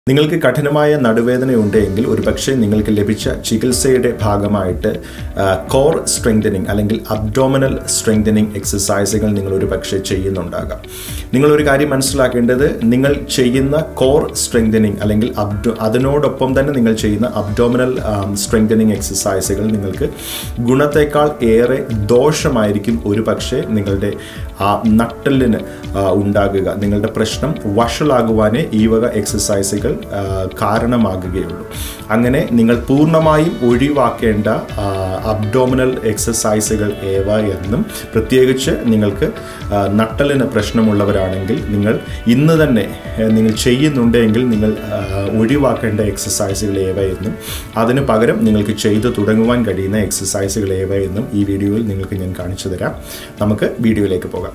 നിങ്ങൾക്ക് കഠിനമായ നടുവേദന ഉണ്ടെങ്കിൽ ഒരുപക്ഷെ നിങ്ങൾക്ക് ലഭിച്ച ചികിത്സയുടെ ഭാഗമായിട്ട് കോർ സ്ട്രെങ്തനിങ് അല്ലെങ്കിൽ അബ്ഡോമിനൽ സ്ട്രെങ്തനിങ് എക്സസൈസുകൾ നിങ്ങൾ ഒരു പക്ഷേ ചെയ്യുന്നുണ്ടാകാം നിങ്ങൾ ഒരു കാര്യം മനസ്സിലാക്കേണ്ടത് നിങ്ങൾ ചെയ്യുന്ന കോർ സ്ട്രെങ്തനിങ് അല്ലെങ്കിൽ അബ്ഡോ അതിനോടൊപ്പം തന്നെ നിങ്ങൾ ചെയ്യുന്ന അബ്ഡോമിനൽ സ്ട്രെങ്തനിങ് എക്സസൈസുകൾ നിങ്ങൾക്ക് ഗുണത്തേക്കാൾ ഏറെ ദോഷമായിരിക്കും ഒരു പക്ഷേ നിങ്ങളുടെ ആ നട്ടലിന് ഉണ്ടാകുക നിങ്ങളുടെ പ്രശ്നം വഷളാകുവാനേ ഈ വക എക്സസൈസുകൾ കാരണമാകുകയുള്ളൂ അങ്ങനെ നിങ്ങൾ പൂർണ്ണമായും ഒഴിവാക്കേണ്ട അബ്ഡോമിനൽ എക്സസൈസുകൾ ഏവ എന്നും പ്രത്യേകിച്ച് നിങ്ങൾക്ക് നട്ടലിന് പ്രശ്നമുള്ളവരാണെങ്കിൽ നിങ്ങൾ ഇന്ന് തന്നെ നിങ്ങൾ ചെയ്യുന്നുണ്ടെങ്കിൽ നിങ്ങൾ ഒഴിവാക്കേണ്ട എക്സസൈസുകൾ ഏവ എന്നും അതിന് പകരം നിങ്ങൾക്ക് ചെയ്തു തുടങ്ങുവാൻ കഴിയുന്ന എക്സസൈസുകൾ ഏവ എന്നും ഈ വീഡിയോയിൽ നിങ്ങൾക്ക് ഞാൻ കാണിച്ചു തരാം നമുക്ക് വീഡിയോയിലേക്ക് പോകാം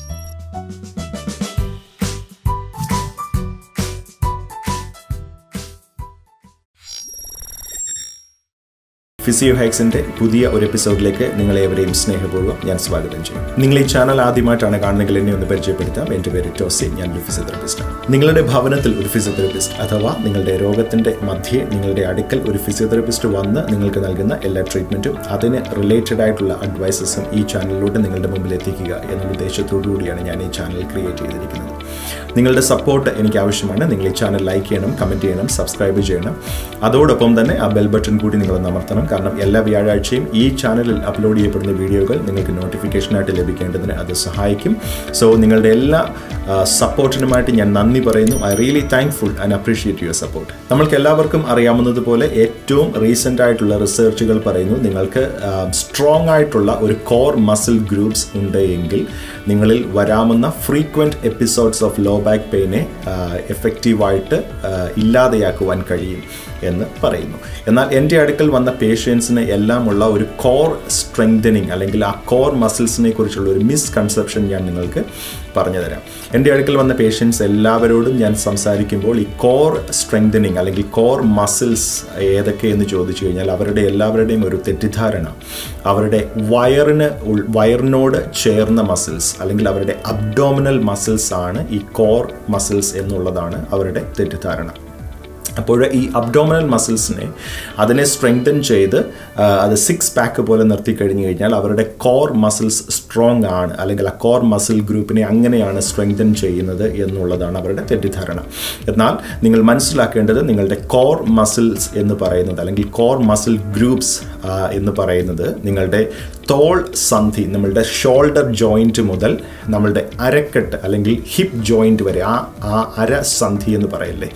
ഫിസിയോ ഹൈക്സിന്റെ പുതിയ ഒരു എപ്പിസോഡിലേക്ക് നിങ്ങളേവരെയും സ്നേഹപൂർവ്വം ഞാൻ സ്വാഗതം ചെയ്യും നിങ്ങൾ ഈ ചാനൽ ആദ്യമായിട്ടാണ് കാണുന്നെങ്കിൽ എന്നെ ഒന്ന് പരിചയപ്പെടുത്താം എൻ്റെ പേര് ടോസി ഞാൻ ഒരു ഫിസിയോതെറപ്പിസ്റ്റാണ് നിങ്ങളുടെ ഭവനത്തിൽ ഒരു ഫിസിയോതെറപ്പിസ്റ്റ് അഥവാ നിങ്ങളുടെ രോഗത്തിന്റെ മധ്യേ നിങ്ങളുടെ അടുക്കൽ ഒരു ഫിസിയോതെറപ്പിസ്റ്റ് വന്ന് നിങ്ങൾക്ക് നൽകുന്ന എല്ലാ ട്രീറ്റ്മെന്റും അതിന് റിലേറ്റഡ് ആയിട്ടുള്ള അഡ്വൈസസും ഈ ചാനലിലൂടെ നിങ്ങളുടെ മുമ്പിൽ എത്തിക്കുക എന്ന ഉദ്ദേശത്തോടു കൂടിയാണ് ഞാൻ ഈ ചാനൽ ക്രിയേറ്റ് ചെയ്തിരിക്കുന്നത് നിങ്ങളുടെ സപ്പോർട്ട് എനിക്ക് ആവശ്യമാണ് നിങ്ങൾ ഈ ചാനൽ ലൈക്ക് ചെയ്യണം കമൻറ്റ് ചെയ്യണം സബ്സ്ക്രൈബ് ചെയ്യണം അതോടൊപ്പം തന്നെ ആ ബെൽ ബട്ടൺ കൂടി നിങ്ങൾ അമർത്തണം കാരണം എല്ലാ വ്യാഴാഴ്ചയും ഈ ചാനലിൽ അപ്ലോഡ് ചെയ്യപ്പെടുന്ന വീഡിയോകൾ നിങ്ങൾക്ക് നോട്ടിഫിക്കേഷനായിട്ട് ലഭിക്കേണ്ടതിന് അത് സഹായിക്കും സോ നിങ്ങളുടെ എല്ലാ സപ്പോർട്ടിനുമായിട്ട് ഞാൻ നന്ദി പറയുന്നു I really thankful and appreciate your support നമ്മൾക്ക് എല്ലാവർക്കും അറിയാവുന്നതുപോലെ ഏറ്റവും റീസെൻ്റ് ആയിട്ടുള്ള റിസർച്ചുകൾ പറയുന്നു നിങ്ങൾക്ക് സ്ട്രോങ് ആയിട്ടുള്ള ഒരു കോർ മസിൽ ഗ്രൂപ്പ്സ് ഉണ്ട് എങ്കിൽ നിങ്ങളിൽ വരാവുന്ന frequent episodes of low back പെയിനെ എഫക്റ്റീവായിട്ട് ഇല്ലാതെയാക്കുവാൻ കഴിയും എന്ന് പറയുന്നു എന്നാൽ എൻ്റെ അടുക്കൽ വന്ന പേഷ്യൻസിന് എല്ലാമുള്ള ഒരു കോർ സ്ട്രെങ്തനിങ് അല്ലെങ്കിൽ ആ കോർ മസിൽസിനെ കുറിച്ചുള്ള ഒരു മിസ്കൺസെപ്ഷൻ ഞാൻ നിങ്ങൾക്ക് പറഞ്ഞു തരാം എൻ്റെ അടുക്കൽ വന്ന പേഷ്യൻസ് എല്ലാവരോടും ഞാൻ സംസാരിക്കുമ്പോൾ ഈ കോർ സ്ട്രെങ്തനിങ് അല്ലെങ്കിൽ കോർ മസിൽസ് ഏതൊക്കെയെന്ന് ചോദിച്ചു കഴിഞ്ഞാൽ അവരുടെ എല്ലാവരുടെയും ഒരു തെറ്റിദ്ധാരണ അവരുടെ വയറിന് വയറിനോട് ചേർന്ന മസിൽസ് അല്ലെങ്കിൽ അവരുടെ അബ്ഡോമിനൽ മസിൽസ് ആണ് ഈ കോർ മസിൽസ് എന്നുള്ളതാണ് അവരുടെ തെറ്റിദ്ധാരണ അപ്പോൾ ഈ അബ്ഡോമിനൽ മസിൽസിനെ അതിനെ സ്ട്രെങ്തൻ ചെയ്ത് അത് സിക്സ് പാക്ക് പോലെ നിർത്തി കഴിഞ്ഞു കഴിഞ്ഞാൽ അവരുടെ കോർ മസിൽസ് സ്ട്രോങ് ആണ് അല്ലെങ്കിൽ ആ കോർ മസിൽ ഗ്രൂപ്പിനെ അങ്ങനെയാണ് സ്ട്രെങ്തൻ ചെയ്യുന്നത് എന്നുള്ളതാണ് അവരുടെ തെറ്റിദ്ധാരണ എന്നാൽ നിങ്ങൾ മനസ്സിലാക്കേണ്ടത് നിങ്ങളുടെ കോർ മസിൽസ് എന്ന് പറയുന്നത് അല്ലെങ്കിൽ കോർ മസിൽ ഗ്രൂപ്പ്സ് എന്ന് പറയുന്നത് നിങ്ങളുടെ തോൾ സന്ധി നമ്മളുടെ ഷോൾഡർ ജോയിൻറ്റ് മുതൽ നമ്മളുടെ അരക്കെട്ട് അല്ലെങ്കിൽ ഹിപ്പ് ജോയിൻറ്റ് വരെ ആ ആ അര സന്ധി എന്ന് പറയല്ലേ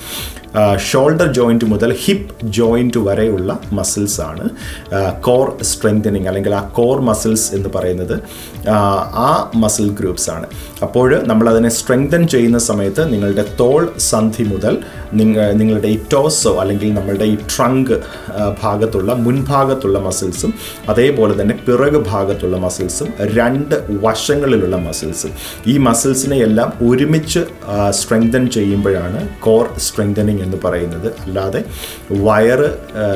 ഷോൾഡർ ജോയിൻറ്റ് മുതൽ ഹിപ്പ് ജോയിൻറ്റ് വരെയുള്ള മസിൽസ് ആണ് കോർ സ്ട്രെങ്തനിങ് അല്ലെങ്കിൽ ആ കോർ മസിൽസ് എന്ന് പറയുന്നത് ആ മസിൽ ഗ്രൂപ്പ്സ് ആണ് അപ്പോൾ നമ്മൾ അതിനെ സ്ട്രെങ്തൻ ചെയ്യുന്ന സമയത്ത് നിങ്ങളുടെ തോൾ സന്ധി മുതൽ നിങ്ങളുടെ ഈ ടോസോ അല്ലെങ്കിൽ നമ്മളുടെ ഈ ട്രങ്ക് ഭാഗത്തുള്ള മുൻഭാഗത്തുള്ള മസിൽസും അതേപോലെ തന്നെ പിറക് ഭാഗത്തുള്ള മസിൽസും രണ്ട് വശങ്ങളിലുള്ള മസിൽസും ഈ മസിൽസിനെ എല്ലാം ഒരുമിച്ച് സ്ട്രെങ്തൻ ചെയ്യുമ്പോഴാണ് കോർ സ്ട്രെങ്തനിങ് എന്ന് പറയുന്നത് അല്ലാതെ വയറ്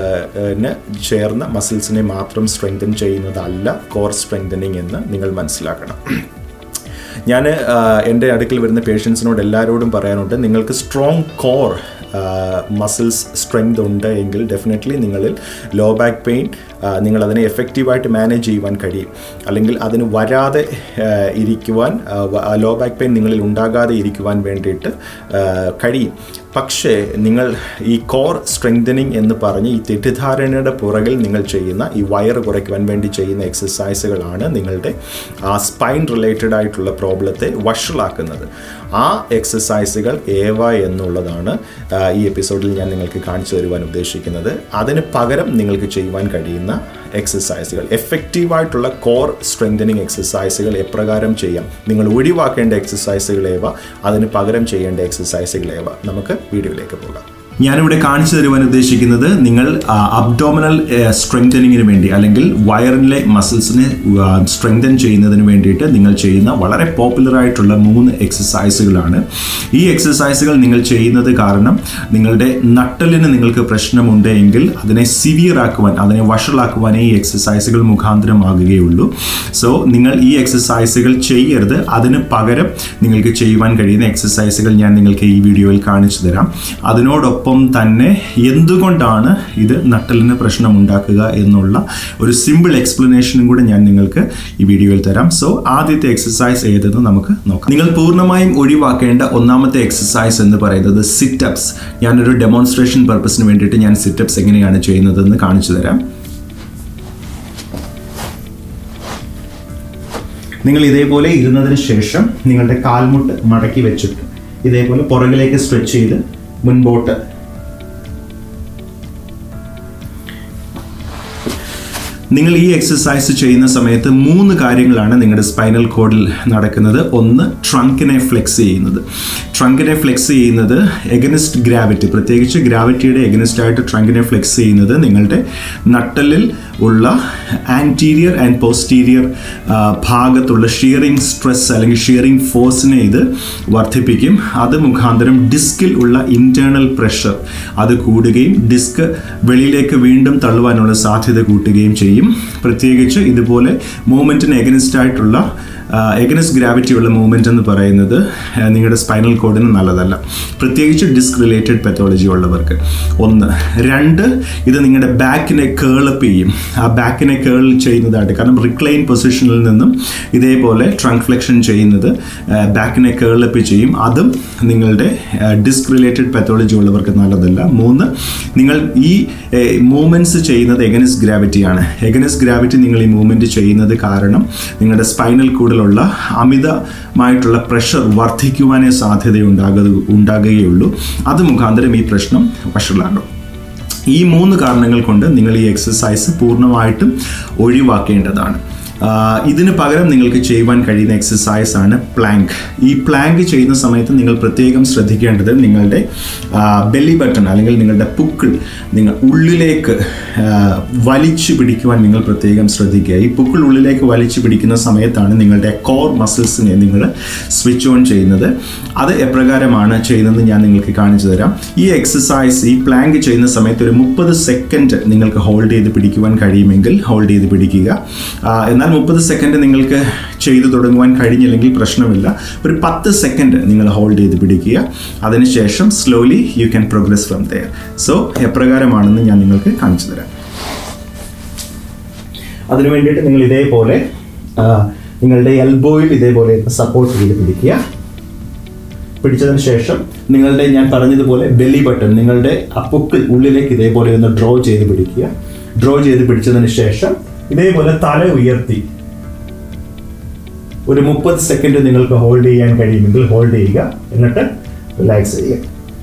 ചേർന്ന മസിൽസിനെ മാത്രം സ്ട്രെങ്തൻ ചെയ്യുന്നതല്ല കോർ സ്ട്രെങ്തനിങ് എന്ന് നിങ്ങൾ മനസ്സിലാക്കണം ഞാൻ എൻ്റെ അടുക്കൽ വരുന്ന പേഷ്യൻസിനോട് എല്ലാവരോടും പറയാനുണ്ട് നിങ്ങൾക്ക് സ്ട്രോങ് കോർ മസിൽസ് സ്ട്രെങ്ത് ഉണ്ട് എങ്കിൽ ഡെഫിനറ്റ്ലി നിങ്ങളിൽ ലോ ബാക്ക് പെയിൻ നിങ്ങൾ അതിനെ എഫക്റ്റീവായിട്ട് മാനേജ് ചെയ്യുവാൻ കഴിയും അല്ലെങ്കിൽ അതിന് വരാതെ ഇരിക്കുവാൻ ലോ ബാക്ക് പെയിൻ നിങ്ങളിൽ ഉണ്ടാകാതെ ഇരിക്കുവാൻ വേണ്ടിയിട്ട് കഴിയും പക്ഷേ നിങ്ങൾ ഈ കോർ സ്ട്രെങ്തനിങ് എന്ന് പറഞ്ഞ് ഈ തെറ്റിദ്ധാരണയുടെ പുറകിൽ നിങ്ങൾ ചെയ്യുന്ന ഈ വയറ് കുറയ്ക്കുവാൻ വേണ്ടി ചെയ്യുന്ന എക്സസൈസുകളാണ് നിങ്ങളുടെ ആ സ്പൈൻ റിലേറ്റഡ് ആയിട്ടുള്ള പ്രോബ്ലത്തെ വഷളാക്കുന്നത് ആ എക്സസൈസുകൾ ഏവ എന്നുള്ളതാണ് ഈ എപ്പിസോഡിൽ ഞാൻ നിങ്ങൾക്ക് കാണിച്ചു തരുവാൻ ഉദ്ദേശിക്കുന്നത് അതിന് പകരം നിങ്ങൾക്ക് ചെയ്യുവാൻ കഴിയുന്ന എക്സസൈസുകൾ എഫക്റ്റീവായിട്ടുള്ള കോർ സ്ട്രെങ്തനിങ് എക്സസൈസുകൾ എപ്രകാരം ചെയ്യാം നിങ്ങൾ ഒഴിവാക്കേണ്ട എക്സസൈസുകളേവ അതിന് പകരം ചെയ്യേണ്ട എക്സസൈസുകളേവ നമുക്ക് വീഡിയോയിലേക്ക് പോകാം ഞാനിവിടെ കാണിച്ചു തരുവാൻ ഉദ്ദേശിക്കുന്നത് നിങ്ങൾ അബ്ഡോമിനൽ സ്ട്രെങ്തനിങ്ങിന് വേണ്ടി അല്ലെങ്കിൽ വയറിലെ മസിൽസിനെ സ്ട്രെങ്തൻ ചെയ്യുന്നതിന് വേണ്ടിയിട്ട് നിങ്ങൾ ചെയ്യുന്ന വളരെ പോപ്പുലർ ആയിട്ടുള്ള മൂന്ന് എക്സസൈസുകളാണ് ഈ എക്സസൈസുകൾ നിങ്ങൾ ചെയ്യുന്നത് കാരണം നിങ്ങളുടെ നട്ടലിന് നിങ്ങൾക്ക് പ്രശ്നമുണ്ട് എങ്കിൽ അതിനെ സിവിയർ ആക്കുവാൻ അതിനെ വഷളാക്കുവാൻ ഈ എക്സസൈസുകൾ മുഖാന്തരമാകുകയുള്ളൂ സോ നിങ്ങൾ ഈ എക്സസൈസുകൾ ചെയ്യരുത് അതിന് പകരം നിങ്ങൾക്ക് ചെയ്യുവാൻ കഴിയുന്ന എക്സസൈസുകൾ ഞാൻ നിങ്ങൾക്ക് ഈ വീഡിയോയിൽ കാണിച്ചു തരാം അതിനോടൊപ്പം തന്നെ എന്തുകൊണ്ടാണ് ഇത് നട്ടലിന് പ്രശ്നമുണ്ടാക്കുക എന്നുള്ള ഒരു സിമ്പിൾ എക്സ്പ്ലനേഷനും കൂടെ ഞാൻ നിങ്ങൾക്ക് ഈ വീഡിയോയിൽ തരാം സോ ആദ്യത്തെ എക്സസൈസ് ഏതെന്ന് നമുക്ക് നോക്കാം നിങ്ങൾ പൂർണ്ണമായും ഒഴിവാക്കേണ്ട ഒന്നാമത്തെ എക്സസൈസ് എന്ന് പറയുന്നത് സിറ്റപ്സ് ഞാനൊരു ഡെമോൺസ്ട്രേഷൻ പർപ്പസിന് വേണ്ടിയിട്ട് ഞാൻ സിറ്റപ്സ് എങ്ങനെയാണ് ചെയ്യുന്നതെന്ന് കാണിച്ചു തരാം നിങ്ങൾ ഇതേപോലെ ഇരുന്നതിന് ശേഷം നിങ്ങളുടെ കാൽമുട്ട് മടക്കി വെച്ചിട്ട് ഇതേപോലെ പുറകിലേക്ക് സ്ട്രെച്ച് ചെയ്ത് മുൻപോട്ട് നിങ്ങൾ ഈ എക്സസൈസ് ചെയ്യുന്ന സമയത്ത് മൂന്ന് കാര്യങ്ങളാണ് നിങ്ങളുടെ സ്പൈനൽ കോഡിൽ നടക്കുന്നത് ഒന്ന് ട്രങ്കിനെ ഫ്ലെക്സ് ചെയ്യുന്നത് ട്രങ്കിനെ ഫ്ലെക്സ് ചെയ്യുന്നത് എഗനിസ്റ്റ് ഗ്രാവിറ്റി പ്രത്യേകിച്ച് ഗ്രാവിറ്റിയുടെ എഗനിസ്റ്റ് ആയിട്ട് ട്രങ്കിനെ ഫ്ലെക്സ് ചെയ്യുന്നത് നിങ്ങളുടെ നട്ടലിൽ ഉള്ള ആൻറ്റീരിയർ ആൻഡ് പോസ്റ്റീരിയർ ഭാഗത്തുള്ള ഷിയറിംഗ് സ്ട്രെസ് അല്ലെങ്കിൽ ഷിയറിംഗ് ഫോഴ്സിനെ ഇത് വർദ്ധിപ്പിക്കും അത് മുഖാന്തരം ഡിസ്കിൽ ഉള്ള ഇൻറ്റേർണൽ പ്രഷർ അത് കൂടുകയും ഡിസ്ക് വെളിയിലേക്ക് വീണ്ടും തള്ളുവാനുള്ള സാധ്യത കൂട്ടുകയും ചെയ്യും പ്രത്യേകിച്ച് ഇതുപോലെ മൂവ്മെൻറ്റിന് എഗനിസ്റ്റ് ആയിട്ടുള്ള എഗനസ് ഗ്രാവിറ്റി ഉള്ള മൂവ്മെൻറ്റ് എന്ന് പറയുന്നത് നിങ്ങളുടെ സ്പൈനൽ കോഡിന് നല്ലതല്ല പ്രത്യേകിച്ച് ഡിസ്ക് റിലേറ്റഡ് പെത്തോളജി ഉള്ളവർക്ക് ഒന്ന് രണ്ട് ഇത് നിങ്ങളുടെ ബാക്കിനെ കേളപ്പ് ചെയ്യും ആ ബാക്കിനെ കേൾ ചെയ്യുന്നതായിട്ട് കാരണം റിക്ലൈൻ പൊസിഷനിൽ നിന്നും ഇതേപോലെ ട്രങ്ക് ഫ്ലെക്ഷൻ ചെയ്യുന്നത് ബാക്കിനെ കേളപ്പ് ചെയ്യും അതും നിങ്ങളുടെ ഡിസ്ക് റിലേറ്റഡ് പെത്തോളജി ഉള്ളവർക്ക് നല്ലതല്ല മൂന്ന് നിങ്ങൾ ഈ മൂവ്മെൻറ്റ്സ് ചെയ്യുന്നത് എഗനസ് ഗ്രാവിറ്റിയാണ് എഗനസ് ഗ്രാവിറ്റി നിങ്ങൾ ഈ മൂവ്മെൻറ്റ് ചെയ്യുന്നത് കാരണം നിങ്ങളുടെ സ്പൈനൽ കൂടിലുള്ള അമിതമായിട്ടുള്ള പ്രഷർ വർദ്ധിക്കുവാനേ സാധ്യതയുണ്ടാകുക ഉണ്ടാകുകയുള്ളൂ അത് മുഖാന്തരം ഈ പ്രശ്നം വഷളാകും ഈ മൂന്ന് കാരണങ്ങൾ കൊണ്ട് നിങ്ങൾ ഈ എക്സസൈസ് പൂർണ്ണമായിട്ടും ഒഴിവാക്കേണ്ടതാണ് ഇതിന് പകരം നിങ്ങൾക്ക് ചെയ്യുവാൻ കഴിയുന്ന എക്സസൈസ് ആണ് പ്ലാങ്ക് ഈ പ്ലാങ്ക് ചെയ്യുന്ന സമയത്ത് നിങ്ങൾ പ്രത്യേകം ശ്രദ്ധിക്കേണ്ടത് നിങ്ങളുടെ ബെല്ലി ബട്ടൺ അല്ലെങ്കിൽ നിങ്ങളുടെ പുക്കിൾ നിങ്ങൾ ഉള്ളിലേക്ക് വലിച്ചു പിടിക്കുവാൻ നിങ്ങൾ പ്രത്യേകം ശ്രദ്ധിക്കുക ഈ പുക്കിൾ ഉള്ളിലേക്ക് വലിച്ചു പിടിക്കുന്ന സമയത്താണ് നിങ്ങളുടെ കോർ മസിൽസിനെ നിങ്ങൾ സ്വിച്ച് ഓൺ ചെയ്യുന്നത് അത് എപ്രകാരമാണ് ചെയ്യുന്നതെന്ന് ഞാൻ നിങ്ങൾക്ക് കാണിച്ചു തരാം ഈ എക്സസൈസ് ഈ പ്ലാങ്ക് ചെയ്യുന്ന സമയത്ത് ഒരു മുപ്പത് സെക്കൻഡ് നിങ്ങൾക്ക് ഹോൾഡ് ചെയ്ത് പിടിക്കുവാൻ കഴിയുമെങ്കിൽ ഹോൾഡ് ചെയ്ത് പിടിക്കുക എന്നാൽ മുപ്പത് സെക്കൻഡ് നിങ്ങൾക്ക് ചെയ്തു തുടങ്ങുവാൻ കഴിഞ്ഞില്ലെങ്കിൽ പ്രശ്നമില്ല ഒരു പത്ത് സെക്കൻഡ് നിങ്ങൾ ഹോൾഡ് ചെയ്ത് പിടിക്കുക അതിനുശേഷം slowly you can progress from there so എപ്രകാരമാണെന്ന് ഞാൻ നിങ്ങൾക്ക് കാണിച്ചു തരാം അതിനു വേണ്ടിയിട്ട് നിങ്ങൾ ഇതേപോലെ നിങ്ങളുടെ എൽബോയിൽ ഇതേപോലെ സപ്പോർട്ട് ചെയ്ത് പിടിക്കുക പിടിച്ചതിന് ശേഷം നിങ്ങളുടെ ഞാൻ പറഞ്ഞതുപോലെ ബെല്ലി ബട്ടൺ നിങ്ങളുടെ അപ്പുക്കിൾ ഉള്ളിലേക്ക് ഇതേപോലെ ഒന്ന് ഡ്രോ ചെയ്ത് പിടിക്കുക ഡ്രോ ചെയ്ത് പിടിച്ചതിന് ശേഷം ഇതേപോലെ തല ഉയർത്തി ഒരു മുപ്പത് സെക്കൻഡ് നിങ്ങൾക്ക് ഹോൾഡ് ചെയ്യാൻ കഴിയുമെങ്കിൽ ഹോൾഡ് ചെയ്യുക എന്നിട്ട് റിലാക്സ് ചെയ്യുക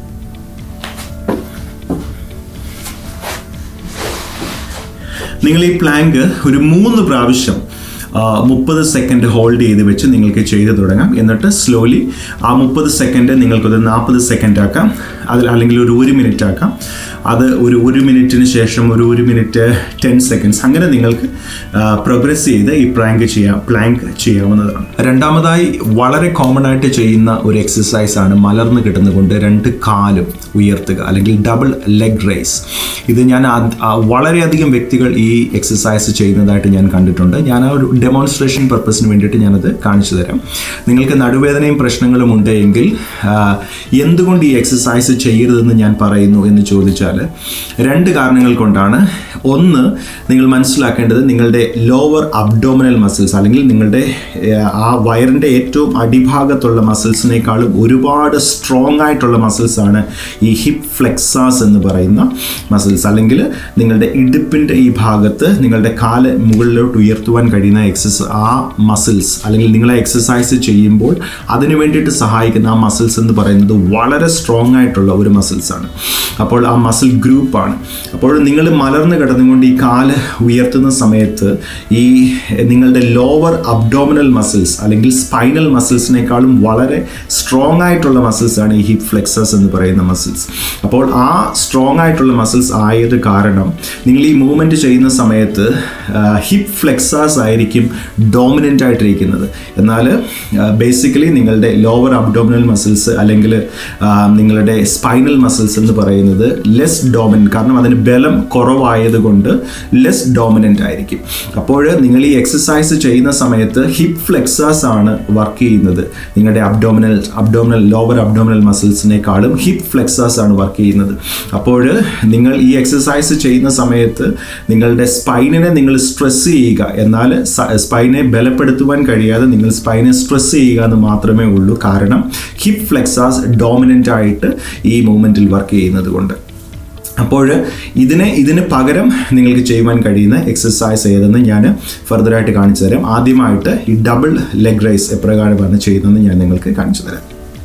നിങ്ങൾ ഈ പ്ലാങ്ക് ഒരു മൂന്ന് പ്രാവശ്യം മുപ്പത് സെക്കൻഡ് ഹോൾഡ് ചെയ്ത് വെച്ച് നിങ്ങൾക്ക് ചെയ്ത് തുടങ്ങാം എന്നിട്ട് സ്ലോലി ആ മുപ്പത് സെക്കൻഡ് നിങ്ങൾക്കൊരു നാൽപ്പത് സെക്കൻഡ് ആക്കാം അതിൽ അല്ലെങ്കിൽ ഒരു ഒരു മിനിറ്റ് ആക്കാം അത് ഒരു ഒരു മിനിറ്റിന് ശേഷം ഒരു ഒരു മിനിറ്റ് ടെൻ സെക്കൻഡ്സ് അങ്ങനെ നിങ്ങൾക്ക് പ്രോഗ്രസ് ചെയ്ത് ഈ പ്ലാങ്ക് ചെയ്യാം പ്ലാങ്ക് ചെയ്യാവുന്നതാണ് രണ്ടാമതായി വളരെ കോമൺ ആയിട്ട് ചെയ്യുന്ന ഒരു എക്സസൈസ് ആണ് മലർന്ന് കിടന്നുകൊണ്ട് രണ്ട് കാലും ഉയർത്തുക അല്ലെങ്കിൽ ഡബിൾ ലെഗ് റേസ് ഇത് ഞാൻ വളരെയധികം വ്യക്തികൾ ഈ എക്സസൈസ് ചെയ്യുന്നതായിട്ട് ഞാൻ കണ്ടിട്ടുണ്ട് ഞാൻ ആ ഒരു ഡെമോൺസ്ട്രേഷൻ പർപ്പസിന് വേണ്ടിയിട്ട് ഞാനത് കാണിച്ചു തരാം നിങ്ങൾക്ക് നടുവേദനയും പ്രശ്നങ്ങളും ഉണ്ടെങ്കിൽ എന്തുകൊണ്ട് ഈ എക്സസൈസ് ചെയ്യരുതെന്ന് ഞാൻ പറയുന്നു എന്ന് ചോദിച്ചാൽ രണ്ട് കാരണങ്ങൾ കൊണ്ടാണ് ഒന്ന് നിങ്ങൾ മനസ്സിലാക്കേണ്ടത് നിങ്ങളുടെ ലോവർ അബ്ഡോമിനൽ മസിൽസ് അല്ലെങ്കിൽ നിങ്ങളുടെ ആ വയറിൻ്റെ ഏറ്റവും അടിഭാഗത്തുള്ള മസിൽസിനേക്കാളും ഒരുപാട് സ്ട്രോങ് ആയിട്ടുള്ള മസിൽസ് ആണ് ഈ ഹിപ്പ് ഫ്ലെക്സാസ് എന്ന് പറയുന്ന മസിൽസ് അല്ലെങ്കിൽ നിങ്ങളുടെ ഇടുപ്പിൻ്റെ ഈ ഭാഗത്ത് നിങ്ങളുടെ കാല് മുകളിലോട്ട് ഉയർത്തുവാൻ കഴിയുന്ന എക്സസ് ആ മസിൽസ് അല്ലെങ്കിൽ നിങ്ങൾ എക്സസൈസ് ചെയ്യുമ്പോൾ അതിന് വേണ്ടിയിട്ട് സഹായിക്കുന്ന ആ മസിൽസ് എന്ന് പറയുന്നത് വളരെ സ്ട്രോങ് ആയിട്ടുള്ള ഒരു മസിൽസ് ആണ് അപ്പോൾ ആ മസിൽ മസിൽ ഗ്രൂപ്പാണ് അപ്പോൾ നിങ്ങൾ മലർന്ന് കിടന്നുകൊണ്ട് ഈ കാല് ഉയർത്തുന്ന സമയത്ത് ഈ നിങ്ങളുടെ ലോവർ അബ്ഡോമിനൽ മസിൽസ് അല്ലെങ്കിൽ സ്പൈനൽ മസിൽസിനേക്കാളും വളരെ സ്ട്രോങ് ആയിട്ടുള്ള മസിൽസ് ആണ് ഈ ഹിപ്പ് ഫ്ലെക്സസ് എന്ന് പറയുന്ന മസിൽസ് അപ്പോൾ ആ സ്ട്രോങ് ആയിട്ടുള്ള മസിൽസ് ആയത് കാരണം നിങ്ങൾ ഈ മൂവ്മെൻറ്റ് ചെയ്യുന്ന സമയത്ത് ഹിപ്പ് ഫ്ലെക്സാസ് ആയിരിക്കും ഡോമിനൻ്റ് ആയിട്ടിരിക്കുന്നത് എന്നാൽ ബേസിക്കലി നിങ്ങളുടെ ലോവർ അബ്ഡോമിനൽ മസിൽസ് അല്ലെങ്കിൽ ആ, നിങ്ങളുടെ സ്പൈനൽ മസിൽസ് എന്ന് പറയുന്നത് ലെസ് ഡോമിനൻ്റ് കാരണം അതിന് ബലം കുറവായതുകൊണ്ട് ലെസ് ഡോമിനൻ്റ് ആയിരിക്കും അപ്പോൾ നിങ്ങൾ ഈ എക്സസൈസ് ചെയ്യുന്ന സമയത്ത് ഹിപ്പ് ഫ്ലെക്സാസ് ആണ് വർക്ക് ചെയ്യുന്നത് നിങ്ങളുടെ അബ്ഡോമിനൽ അബ്ഡോമിനൽ ലോവർ അബ്ഡോമിനൽ മസിൽസിനേക്കാളും ഹിപ്പ് ഫ്ലെക്സാസ് ആണ് വർക്ക് ചെയ്യുന്നത് അപ്പോൾ നിങ്ങൾ ഈ എക്സസൈസ് ചെയ്യുന്ന സമയത്ത് നിങ്ങളുടെ സ്പൈനിനെ നിങ്ങൾ സ്ട്രെസ് ചെയ്യുക എന്നാൽ സ്പൈനെ ബലപ്പെടുത്തുവാൻ കഴിയാതെ നിങ്ങൾ സ്പൈനെ സ്ട്രെസ് ചെയ്യുക എന്ന് മാത്രമേ ഉള്ളൂ കാരണം ഹിപ്പ് ഫ്ലെക്സാസ് ഡോമിനൻ്റ് ആയിട്ട് ഈ മൂവ്മെൻറ്റിൽ വർക്ക് ചെയ്യുന്നത് കൊണ്ട് അപ്പോൾ ഇതിന് ഇതിന് പകരം നിങ്ങൾക്ക് ചെയ്യുവാൻ കഴിയുന്ന എക്സസൈസ് ഏതെന്ന് ഞാൻ ഫർദറായിട്ട് കാണിച്ചു തരാം ആദ്യമായിട്ട് ഈ ഡബിൾ ലെഗ് റൈസ് എപ്രകാരമാണ് ചെയ്യുന്നതെന്ന് ഞാൻ നിങ്ങൾക്ക് കാണിച്ചു തരാം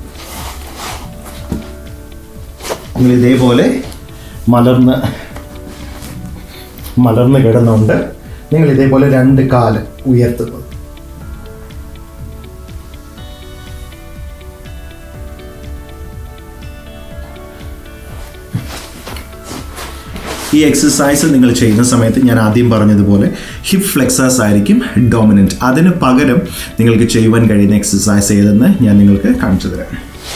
നിങ്ങൾ ഇതേപോലെ മലർന്ന് മലർന്ന് കിടന്നുകൊണ്ട് നിങ്ങൾ ഇതേപോലെ രണ്ട് കാല് ഉയർത്തുന്നു ഈ എക്സസൈസ് നിങ്ങൾ ചെയ്യുന്ന സമയത്ത് ഞാൻ ആദ്യം പറഞ്ഞതുപോലെ ഹിപ്പ് ഫ്ലെക്സസ് ആയിരിക്കും ഡോമിനൻറ്റ് അതിന് പകരം നിങ്ങൾക്ക് ചെയ്യുവാൻ കഴിയുന്ന എക്സസൈസ് ഏതെന്ന് ഞാൻ നിങ്ങൾക്ക് കാണിച്ചു തരാം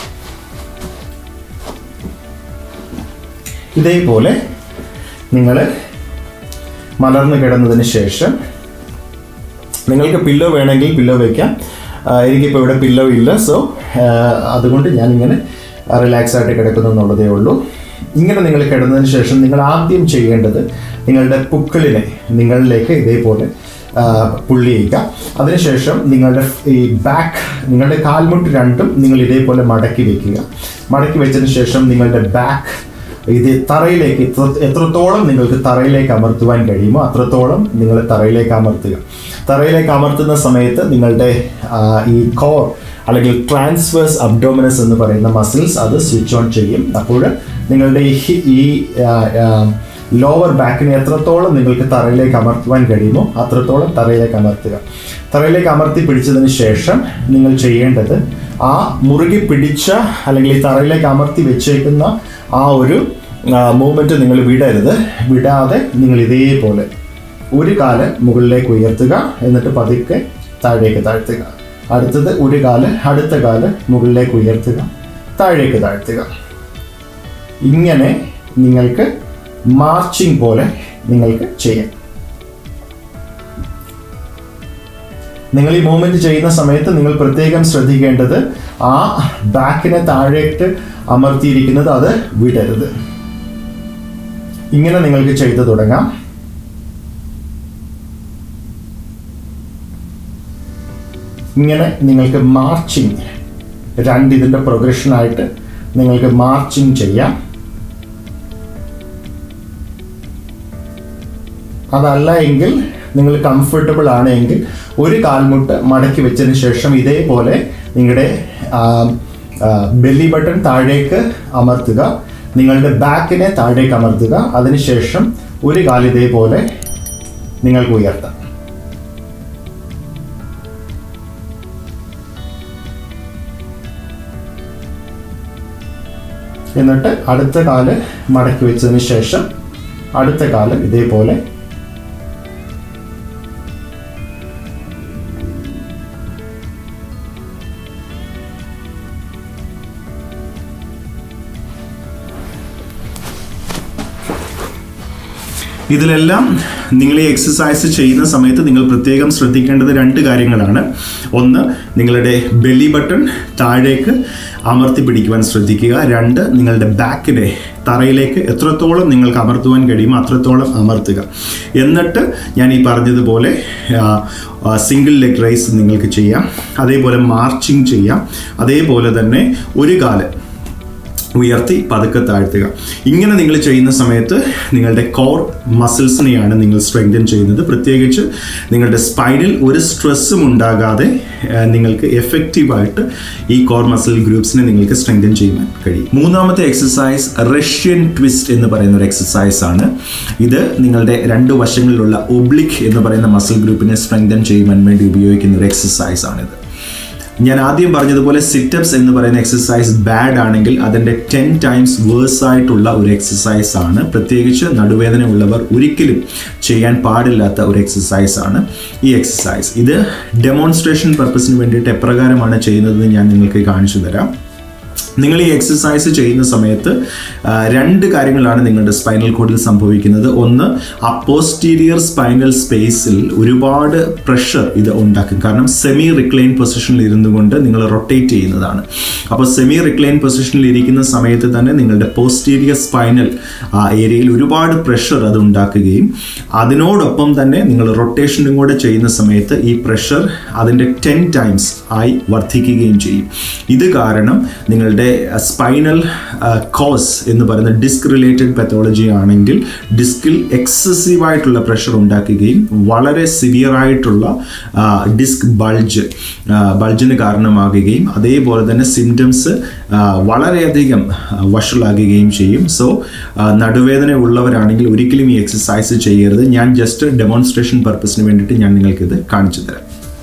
ഇതേപോലെ നിങ്ങൾ മലർന്നു കിടന്നതിന് ശേഷം നിങ്ങൾക്ക് പില്ലോ വേണമെങ്കിൽ പില്ലോ വയ്ക്കാം ആ, എനിക്കിപ്പോൾ ഇവിടെ പില്ലോ ഇല്ല സോ അതുകൊണ്ട് ഞാനിങ്ങനെ റിലാക്സ് ആയിട്ട് കിടക്കുന്നു എന്നുള്ളതേ ഉള്ളൂ ഇങ്ങനെ നിങ്ങൾ കിടന്നതിന് ശേഷം നിങ്ങൾ ആദ്യം ചെയ്യേണ്ടത് നിങ്ങളുടെ പുക്കിളിനെ നിങ്ങളിലേക്ക് ഇതേപോലെ ആ, പുള്ളി ചെയ്യുക അതിനുശേഷം നിങ്ങളുടെ ഈ ബാക്ക് നിങ്ങളുടെ കാൽമുട്ട് രണ്ടും നിങ്ങൾ ഇതേപോലെ മടക്കി വെക്കുക മടക്കി വെച്ചതിന് ശേഷം നിങ്ങളുടെ ബാക്ക് ഇത് തറയിലേക്ക് എത്ര- എത്രത്തോളം നിങ്ങൾക്ക് തറയിലേക്ക് അമർത്തുവാൻ കഴിയുമോ അത്രത്തോളം നിങ്ങൾ തറയിലേക്ക് അമർത്തുക തറയിലേക്ക് അമർത്തുന്ന സമയത്ത് നിങ്ങളുടെ ആ, ഈ കോർ അല്ലെങ്കിൽ ട്രാൻസ്വേഴ്സ് അബ്ഡോമിനസ് എന്ന് പറയുന്ന മസിൽസ് അത് സ്വിച്ച് ഓൺ ചെയ്യും അപ്പോൾ നിങ്ങളുടെ ഈ ഹി- ഈ ലോവർ ബാക്കിനെ എത്രത്തോളം നിങ്ങൾക്ക് തറയിലേക്ക് അമർത്തുവാൻ കഴിയുമോ അത്രത്തോളം തറയിലേക്ക് അമർത്തുക തറയിലേക്ക് അമർത്തി പിടിച്ചതിന് ശേഷം നിങ്ങൾ ചെയ്യേണ്ടത് ആ മുറുകി പിടിച്ച അല്ലെങ്കിൽ ഈ തറയിലേക്ക് അമർത്തി വെച്ചേക്കുന്ന ആ ഒരു മൂവ്മെൻറ്റ് നിങ്ങൾ വിടരുത് വിടാതെ നിങ്ങൾ ഇതേപോലെ ഒരു കാല് മുകളിലേക്ക് ഉയർത്തുക എന്നിട്ട് പതുക്കെ താഴേക്ക് താഴ്ത്തുക അടുത്തത് ഒരു കാല് അടുത്ത കാല് മുകളിലേക്ക് ഉയർത്തുക താഴേക്ക് താഴ്ത്തുക ഇങ്ങനെ നിങ്ങൾക്ക് മാർച്ചിങ് പോലെ നിങ്ങൾക്ക് ചെയ്യാം നിങ്ങൾ ഈ മൂവ്മെന്റ് ചെയ്യുന്ന സമയത്ത് നിങ്ങൾ പ്രത്യേകം ശ്രദ്ധിക്കേണ്ടത് ആ ബാക്കിനെ താഴേക്ക് അമർത്തിയിരിക്കുന്നത് അത് വിടരുത് ഇങ്ങനെ നിങ്ങൾക്ക് ചെയ്തു തുടങ്ങാം ഇങ്ങനെ നിങ്ങൾക്ക് മാർച്ചിങ് രണ്ട് ഇതിൻ്റെ പ്രൊഗ്രഷനായിട്ട് നിങ്ങൾക്ക് മാർച്ചിങ് ചെയ്യാം അതല്ല എങ്കിൽ നിങ്ങൾ കംഫർട്ടബിൾ ആണ് എങ്കിൽ ഒരു കാൽമുട്ട് മടക്കി വെച്ചതിന് ശേഷം ഇതേപോലെ നിങ്ങളുടെ ബെല്ലി ബട്ടൺ താഴേക്ക് അമർത്തുക നിങ്ങളുടെ ബാക്കിനെ താഴേക്ക് അമർത്തുക അതിനുശേഷം ഒരു കാൽ ഇതേപോലെ നിങ്ങൾക്ക് ഉയർത്താം എന്നിട്ട് അടുത്ത കാല് മടക്കി വെച്ചതിന് ശേഷം അടുത്ത കാല് ഇതേപോലെ ഇതിലെല്ലാം നിങ്ങൾ ഈ എക്സസൈസ് ചെയ്യുന്ന സമയത്ത് നിങ്ങൾ പ്രത്യേകം ശ്രദ്ധിക്കേണ്ടത് രണ്ട് കാര്യങ്ങളാണ് ഒന്ന് നിങ്ങളുടെ ബെല്ലി ബട്ടൺ താഴേക്ക് അമർത്തി പിടിക്കുവാൻ ശ്രദ്ധിക്കുക രണ്ട് നിങ്ങളുടെ ബാക്കിനെ തറയിലേക്ക് എത്രത്തോളം നിങ്ങൾക്ക് അമർത്തുവാൻ കഴിയുമോ അത്രത്തോളം അമർത്തുക എന്നിട്ട് ഞാൻ ഈ പറഞ്ഞതുപോലെ സിംഗിൾ ലെഗ് റൈസ് നിങ്ങൾക്ക് ചെയ്യാം അതേപോലെ മാർച്ചിങ് ചെയ്യാം അതേപോലെ തന്നെ ഒരു കാല് ഉയർത്തി പതുക്കെ താഴ്ത്തുക ഇങ്ങനെ നിങ്ങൾ ചെയ്യുന്ന സമയത്ത് നിങ്ങളുടെ കോർ മസിൽസിനെയാണ് നിങ്ങൾ സ്ട്രെങ്തൻ ചെയ്യുന്നത് പ്രത്യേകിച്ച് നിങ്ങളുടെ സ്പൈനിൽ ഒരു സ്ട്രെസ്സും ഉണ്ടാകാതെ ആ, നിങ്ങൾക്ക് എഫക്റ്റീവായിട്ട് ഈ കോർ മസിൽ ഗ്രൂപ്പ്സിനെ നിങ്ങൾക്ക് സ്ട്രെങ്തൻ ചെയ്യാൻ കഴിയും മൂന്നാമത്തെ എക്സസൈസ് റഷ്യൻ ട്വിസ്റ്റ് എന്ന് പറയുന്ന ഒരു എക്സസൈസ് ആണ് ഇത് നിങ്ങളുടെ രണ്ട് വശങ്ങളിലുള്ള ഒബ്ലിക് എന്ന് പറയുന്ന മസിൽ ഗ്രൂപ്പിനെ സ്ട്രെങ്തൻ ചെയ്യുവാൻ വേണ്ടി ഉപയോഗിക്കുന്ന ഒരു എക്സസൈസ് ആണിത് ഞാൻ ആദ്യം പറഞ്ഞതുപോലെ സിറ്റപ്സ് എന്ന് പറയുന്ന എക്സസൈസ് ബാഡ് ആണെങ്കിൽ അതിൻ്റെ ടെൻ ടൈംസ് വേഴ്സ് ആയിട്ടുള്ള ഒരു എക്സസൈസ് ആണ് പ്രത്യേകിച്ച് നടുവേദന ഉള്ളവർ ഒരിക്കലും ചെയ്യാൻ പാടില്ലാത്ത ഒരു എക്സസൈസ് ആണ് ഈ എക്സസൈസ് ഇത് ഡെമോൺസ്ട്രേഷൻ പർപ്പസിന് വേണ്ടിയിട്ട് എപ്രകാരമാണ് ചെയ്യുന്നതെന്ന് ഞാൻ നിങ്ങൾക്ക് കാണിച്ചു തരാം നിങ്ങൾ ഈ എക്സസൈസ് ചെയ്യുന്ന സമയത്ത് ആ, രണ്ട് കാര്യങ്ങളാണ് നിങ്ങളുടെ സ്പൈനൽ കോഡിൽ സംഭവിക്കുന്നത് ഒന്ന് അപ്പോസ്റ്റീരിയർ സ്പൈനൽ സ്പേസിൽ ഒരുപാട് പ്രഷർ ഇത് ഉണ്ടാക്കും കാരണം സെമി റിക്ലൈൻ പൊസിഷനിൽ ഇരുന്നു കൊണ്ട് നിങ്ങൾ റൊട്ടേറ്റ് ചെയ്യുന്നതാണ് അപ്പോൾ സെമി റിക്ലൈൻ പൊസിഷനിൽ ഇരിക്കുന്ന സമയത്ത് തന്നെ നിങ്ങളുടെ പോസ്റ്റീരിയർ സ്പൈനൽ ആ ഏരിയയിൽ ഒരുപാട് പ്രഷർ അത് ഉണ്ടാക്കുകയും അതിനോടൊപ്പം തന്നെ നിങ്ങൾ റൊട്ടേഷനും കൂടെ ചെയ്യുന്ന സമയത്ത് ഈ പ്രഷർ അതിൻ്റെ ടെൻ ടൈംസ് ആയി വർദ്ധിക്കുകയും ചെയ്യും ഇത് കാരണം നിങ്ങളുടെ സ്പൈനൽ കോസ് എന്ന് പറയുന്ന ഡിസ്ക് റിലേറ്റഡ് പെത്തോളജി ആണെങ്കിൽ ഡിസ്കിൽ എക്സസീവ് ആയിട്ടുള്ള പ്രഷർ ഉണ്ടാക്കുകയും വളരെ സിവിയർ ആയിട്ടുള്ള ഡിസ്ക് ബൾജ് ബൾജിന് കാരണമാകുകയും അതേപോലെ തന്നെ സിംറ്റംസ് വളരെയധികം ആ, വഷളാകുകയും ചെയ്യും സോ നടുവേദന ഉള്ളവരാണെങ്കിൽ ഒരിക്കലും ഈ എക്സസൈസ് ചെയ്യരുത് ഞാൻ ജസ്റ്റ് ഡെമോൺസ്ട്രേഷൻ പർപ്പസിന് വേണ്ടിയിട്ട് ഞാൻ നിങ്ങൾക്കിത് കാണിച്ചു തരാം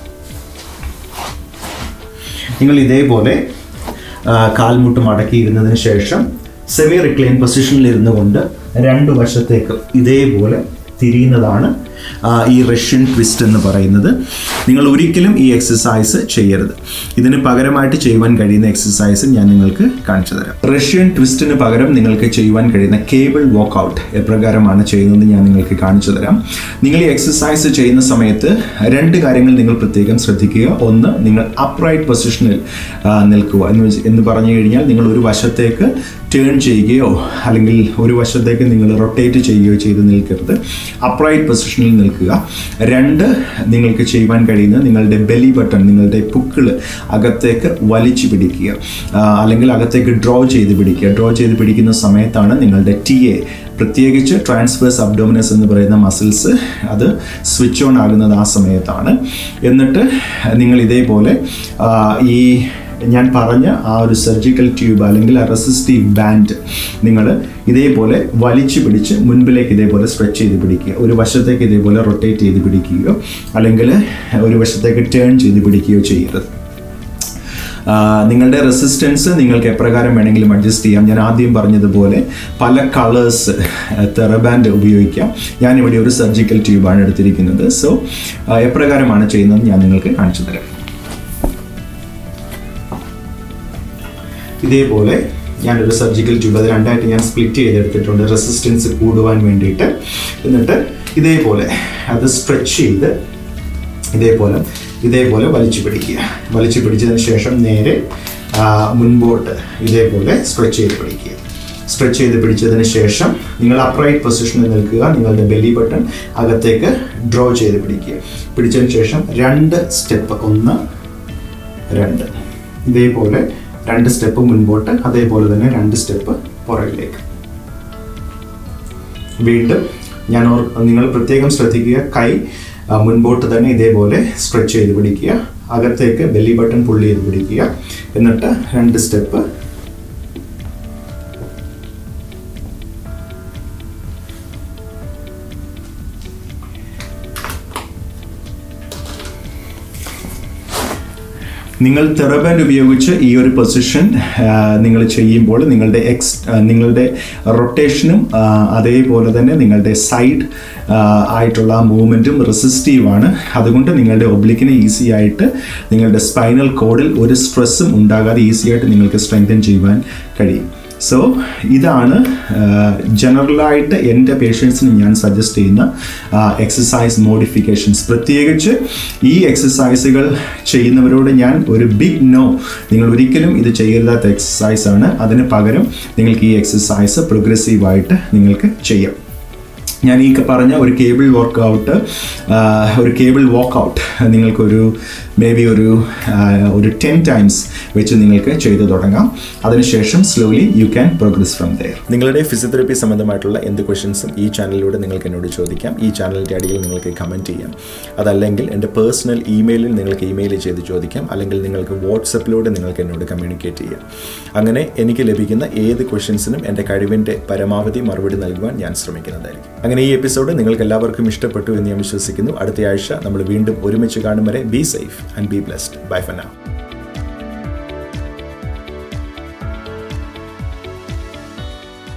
നിങ്ങൾ ഇതേപോലെ ആ, കാൽമുട്ട് മടക്കിയിരുന്നതിന് ശേഷം സെമി റിക്ലൈൻ പൊസിഷനിൽ ഇരുന്നു കൊണ്ട് രണ്ട് വശത്തേക്ക് ഇതേപോലെ തിരിയുന്നതാണ് ആ, ഈ റഷ്യൻ ട്വിസ്റ്റ് എന്ന് പറയുന്നത് നിങ്ങൾ ഒരിക്കലും ഈ എക്സസൈസ് ചെയ്യരുത് ഇതിന് പകരമായിട്ട് ചെയ്യുവാൻ കഴിയുന്ന എക്സസൈസ് ഞാൻ നിങ്ങൾക്ക് കാണിച്ചു തരാം റഷ്യൻ ട്വിസ്റ്റിന് പകരം നിങ്ങൾക്ക് ചെയ്യുവാൻ കഴിയുന്ന കേബിൾ വാക്കൗട്ട് എപ്രകാരമാണ് ചെയ്യുന്നത് ഞാൻ നിങ്ങൾക്ക് കാണിച്ചു തരാം നിങ്ങൾ ഈ എക്സസൈസ് ചെയ്യുന്ന സമയത്ത് രണ്ട് കാര്യങ്ങൾ നിങ്ങൾ പ്രത്യേകം ശ്രദ്ധിക്കുക ഒന്ന് നിങ്ങൾ അപ്രൈറ്റ് പൊസിഷനിൽ നിൽക്കുക എന്ന് വെച്ച് എന്ന് പറഞ്ഞു കഴിഞ്ഞാൽ നിങ്ങൾ ഒരു വശത്തേക്ക് ടേൺ ചെയ്യുകയോ അല്ലെങ്കിൽ ഒരു വശത്തേക്ക് നിങ്ങൾ റൊട്ടേറ്റ് ചെയ്യുകയോ ചെയ്ത് നിൽക്കരുത് അപ്രൈറ്റ് പൊസിഷനിൽ നിൽക്കുക രണ്ട് നിങ്ങൾക്ക് ചെയ്യുവാൻ കഴിയുന്നത് നിങ്ങളുടെ ബെലി ബട്ടൺ നിങ്ങളുടെ പുക്കിള് അകത്തേക്ക് വലിച്ചു പിടിക്കുക ആ, അല്ലെങ്കിൽ അകത്തേക്ക് ഡ്രോ ചെയ്ത് പിടിക്കുക ഡ്രോ ചെയ്ത് പിടിക്കുന്ന സമയത്താണ് നിങ്ങളുടെ ടി എ പ്രത്യേകിച്ച് ട്രാൻസ്ഫേഴ്സ് അബ്ഡോമിനസ് എന്ന് പറയുന്ന മസിൽസ് അത് സ്വിച്ച് ഓൺ ആകുന്നത് ആ സമയത്താണ് എന്നിട്ട് നിങ്ങൾ ഇതേപോലെ ആ, ഈ ഞാൻ പറഞ്ഞ ആ ഒരു സർജിക്കൽ ട്യൂബ് അല്ലെങ്കിൽ ആ റെസിസ്റ്റീവ് ബാൻഡ് നിങ്ങൾ ഇതേപോലെ വലിച്ചു പിടിച്ച് മുൻപിലേക്ക് ഇതേപോലെ സ്ട്രെച്ച് ചെയ്ത് പിടിക്കുക ഒരു വശത്തേക്ക് ഇതേപോലെ റൊട്ടേറ്റ് ചെയ്ത് പിടിക്കുകയോ അല്ലെങ്കിൽ ഒരു വശത്തേക്ക് ടേൺ ചെയ്ത് പിടിക്കുകയോ ചെയ്യരുത് ആ, നിങ്ങളുടെ റെസിസ്റ്റൻസ് നിങ്ങൾക്ക് എപ്രകാരം വേണമെങ്കിലും അഡ്ജസ്റ്റ് ചെയ്യാം ഞാൻ ആദ്യം പറഞ്ഞതുപോലെ പല കളേഴ്സ് തെറബാൻഡ് ഉപയോഗിക്കാം ഞാനിവിടെ ഒരു സർജിക്കൽ ട്യൂബാണ് എടുത്തിരിക്കുന്നത് സോ എപ്രകാരമാണ് ചെയ്യുന്നത് ഞാൻ നിങ്ങൾക്ക് കാണിച്ചു തരാം ഇതേപോലെ ഞാനൊരു സർജിക്കൽ ട്യൂബ് അത് രണ്ടായിട്ട് ഞാൻ സ്പ്ലിറ്റ് ചെയ്തെടുത്തിട്ടുണ്ട് റെസിസ്റ്റൻസ് കൂടുവാൻ വേണ്ടിയിട്ട് എന്നിട്ട് ഇതേപോലെ അത് സ്ട്രെച്ച് ചെയ്ത് ഇതേപോലെ ഇതേപോലെ വലിച്ചു പിടിക്കുക വലിച്ചു പിടിച്ചതിന് ശേഷം നേരെ ആ, മുൻപോട്ട് ഇതേപോലെ സ്ട്രെച്ച് ചെയ്ത് പിടിക്കുക സ്ട്രെച്ച് ചെയ്ത് പിടിച്ചതിന് ശേഷം നിങ്ങൾ അപ്രൈറ്റ് പൊസിഷനിൽ നിൽക്കുക നിങ്ങളുടെ ബെല്ലി ബട്ടൺ അകത്തേക്ക് ഡ്രോ ചെയ്ത് പിടിക്കുക പിടിച്ചതിന് ശേഷം രണ്ട് സ്റ്റെപ്പ് ഒന്ന് രണ്ട് ഇതേപോലെ രണ്ട് സ്റ്റെപ്പ് മുൻപോട്ട് അതേപോലെ തന്നെ രണ്ട് സ്റ്റെപ്പ് പുറകിലേക്ക് വീണ്ടും ഞാൻ ഓർ നിങ്ങൾ പ്രത്യേകം ശ്രദ്ധിക്കുക കൈ ആ, മുൻപോട്ട് തന്നെ ഇതേപോലെ സ്ട്രെച്ച് ചെയ്ത് പിടിക്കുക അകത്തേക്ക് ബെല്ലി ബട്ടൺ പുള്ളി ചെയ്ത് പിടിക്കുക എന്നിട്ട് രണ്ട് സ്റ്റെപ്പ് നിങ്ങൾ തെറബാൻഡ് ഉപയോഗിച്ച് ഈ ഒരു പൊസിഷൻ നിങ്ങൾ ചെയ്യുമ്പോൾ നിങ്ങളുടെ എക്സ് ആ, നിങ്ങളുടെ റൊട്ടേഷനും ആ, അതേപോലെ തന്നെ നിങ്ങളുടെ സൈഡ് ആയിട്ടുള്ള ആ മൂവ്മെൻറ്റും റെസിസ്റ്റീവ് ആണ് അതുകൊണ്ട് നിങ്ങളുടെ ഒബ്ലിക്കിനെ ഈസി ആയിട്ട് നിങ്ങളുടെ സ്പൈനൽ കോഡിൽ ഒരു സ്ട്രെസ്സും ഉണ്ടാകാതെ ഈസി ആയിട്ട് നിങ്ങൾക്ക് സ്ട്രെങ്തൻ ചെയ്യുവാൻ കഴിയും സോ ഇതാണ് ജനറലായിട്ട് എൻ്റെ പേഷ്യൻസിന് ഞാൻ സജസ്റ്റ് ചെയ്യുന്ന എക്സസൈസ് മോഡിഫിക്കേഷൻസ് പ്രത്യേകിച്ച് ഈ എക്സസൈസുകൾ ചെയ്യുന്നവരോട് ഞാൻ ഒരു ബിഗ് നോ നിങ്ങൾ ഒരിക്കലും ഇത് ചെയ്യരുതാത്ത എക്സസൈസ് ആണ് അതിന് പകരം നിങ്ങൾക്ക് ഈ എക്സസൈസ് പ്രോഗ്രസീവായിട്ട് നിങ്ങൾക്ക് ചെയ്യാം ഞാൻ ഈ പറഞ്ഞ ഒരു കേബിൾ വർക്കൗട്ട് ഒരു കേബിൾ വാക്കൗട്ട് നിങ്ങൾക്കൊരു മേ ബി ഒരു ആ, ഒരു ടെൻ ടൈംസ് വെച്ച് നിങ്ങൾക്ക് ചെയ്തു തുടങ്ങാം അതിനുശേഷം slowly you can progress from there നിങ്ങളുടെ ഫിസിയോതെറപ്പി സംബന്ധമായിട്ടുള്ള എന്ത് ക്വസ്റ്റ്യൻസും ഈ ചാനലിലൂടെ നിങ്ങൾക്ക് എന്നോട് ചോദിക്കാം ഈ ചാനലിൻ്റെ അടിയിൽ നിങ്ങൾക്ക് കമൻറ്റ് ചെയ്യാം അതല്ലെങ്കിൽ എൻ്റെ പേഴ്സണൽ ഇമെയിലിൽ നിങ്ങൾക്ക് ഇമെയിൽ ചെയ്ത് ചോദിക്കാം അല്ലെങ്കിൽ നിങ്ങൾക്ക് വാട്സപ്പിലൂടെ നിങ്ങൾക്ക് എന്നോട് കമ്മ്യൂണിക്കേറ്റ് ചെയ്യാം അങ്ങനെ എനിക്ക് ലഭിക്കുന്ന ഏത് ക്വസ്റ്റ്യൻസിനും എൻ്റെ കഴിവിൻ്റെ പരമാവധി മറുപടി നൽകുവാൻ ഞാൻ ശ്രമിക്കുന്നതായിരിക്കും അങ്ങനെ ഈ എപ്പിസോഡ് നിങ്ങൾക്ക് എല്ലാവർക്കും ഇഷ്ടപ്പെട്ടു എന്ന് ഞാൻ വിശ്വസിക്കുന്നു അടുത്ത ആഴ്ച നമ്മൾ വീണ്ടും ഒരുമിച്ച് കാണും വരെ be safe and be blessed bye for now